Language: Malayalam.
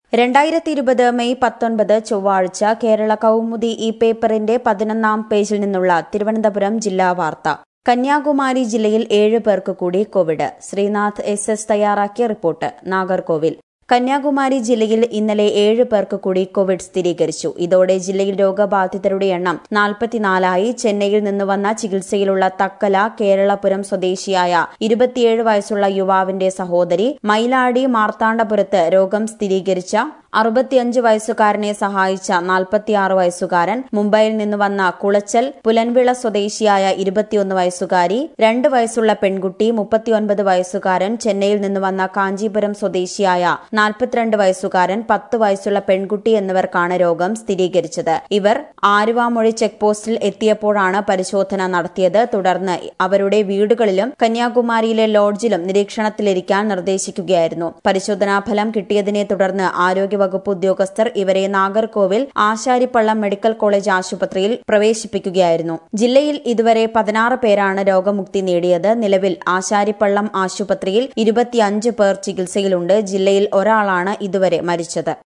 രണ്ടായിരത്തി ഇരുപത് മെയ് പത്തൊൻപത് ചൊവ്വാഴ്ച കേരള കൗമുദി ഈ പേപ്പറിന്റെ പതിനൊന്നാം പേജിൽ നിന്നുള്ള തിരുവനന്തപുരം ജില്ലാ വാർത്ത കന്യാകുമാരി ജില്ലയിൽ ഏഴ് പേർക്ക് കൂടി കോവിഡ് ശ്രീനാഥ് എസ് എസ് തയ്യാറാക്കിയ റിപ്പോർട്ട് നാഗർകോവിൽ കന്യാകുമാരി ജില്ലയിൽ ഇന്നലെ ഏഴ് പേർക്ക് കൂടി കോവിഡ് സ്ഥിരീകരിച്ചു ഇതോടെ ജില്ലയിൽ രോഗബാധിതരുടെ എണ്ണം നാൽപ്പത്തിനാലായി ചെന്നൈയിൽ നിന്ന് വന്ന ചികിത്സയിലുള്ള തക്കല കേരളപുരം സ്വദേശിയായ ഇരുപത്തിയേഴ് വയസ്സുള്ള യുവാവിന്റെ സഹോദരി മയിലാടി മാർത്താണ്ഡപുരത്ത് രോഗം സ്ഥിരീകരിച്ച അറുപത്തിയഞ്ച് വയസ്സുകാരനെ സഹായിച്ച നാൽപ്പത്തിയാറ് വയസ്സുകാരൻ മുംബൈയിൽ നിന്ന് വന്ന കുളച്ചൽ പുലൻവിള സ്വദേശിയായ ഇരുപത്തിയൊന്ന് വയസ്സുകാരി രണ്ട് വയസ്സുള്ള പെൺകുട്ടി മുപ്പത്തിയൊൻപത് വയസ്സുകാരൻ ചെന്നൈയിൽ നിന്ന് വന്ന കാഞ്ചീപുരം സ്വദേശിയായ നാൽപ്പത്തിരണ്ട് വയസ്സുകാരൻ പത്ത് വയസ്സുള്ള പെൺകുട്ടി എന്നിവർക്കാണ് രോഗം സ്ഥിരീകരിച്ചത് ഇവർ ആലുവാമൊഴി ചെക്ക് പോസ്റ്റിൽ എത്തിയപ്പോഴാണ് പരിശോധന നടത്തിയത് തുടർന്ന് അവരുടെ വീടുകളിലും കന്യാകുമാരിയിലെ ലോഡ്ജിലും നിരീക്ഷണത്തിലിരിക്കാൻ നിർദ്ദേശിക്കുകയായിരുന്നു പരിശോധനാ ഫലം കിട്ടിയതിനെ തുടർന്ന് ആരോഗ്യവകുപ്പ് ഉദ്യോഗസ്ഥർ ഇവരെ നാഗർകോവിൽ ആശാരിപ്പള്ളം മെഡിക്കൽ കോളേജ് ആശുപത്രിയിൽ പ്രവേശിപ്പിക്കുകയായിരുന്നു ജില്ലയിൽ ഇതുവരെ പതിനാറ് പേരാണ് രോഗമുക്തി നേടിയത് നിലവിൽ ആശാരിപ്പള്ളം ആശുപത്രിയിൽ ഇരുപത്തിയഞ്ച് പേർ ചികിത്സയിലുണ്ട് ജില്ലയിൽ ഒരാളാണ് ഇതുവരെ മരിച്ചത്